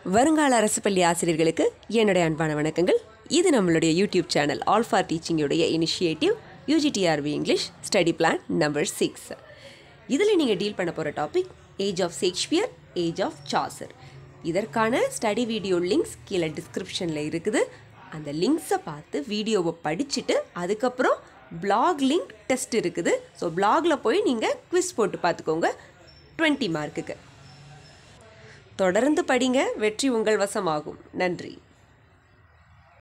வருங்கால அரசு பள்ளி ஆசிரியர்களுக்கு என்னுடைய அன்பான வணக்கங்கள் இது நம்மளுடைய யூடியூப் சேனல் ஆல் ஃபார் டீச்சிங்குடைய initiative UGTRV English study plan number six இதில் நீங்கள் டீல் பண்ண போகிற topic age of Shakespeare age of Chaucer இதற்கான ஸ்டடி வீடியோ லிங்க்ஸ் கீழே டிஸ்கிரிப்ஷனில் இருக்குது அந்த லிங்க்ஸை பார்த்து வீடியோவை படிச்சுட்டு அதுக்கப்புறம் blog லிங்க் டெஸ்ட் இருக்குது ஸோ பிளாகில் போய் நீங்கள் குவிஸ் போட்டு பார்த்துக்கோங்க 20 மார்க்குக்கு தொடர்ந்து படிங்க வெற்றி உங்கள் வசமாகும் நன்றி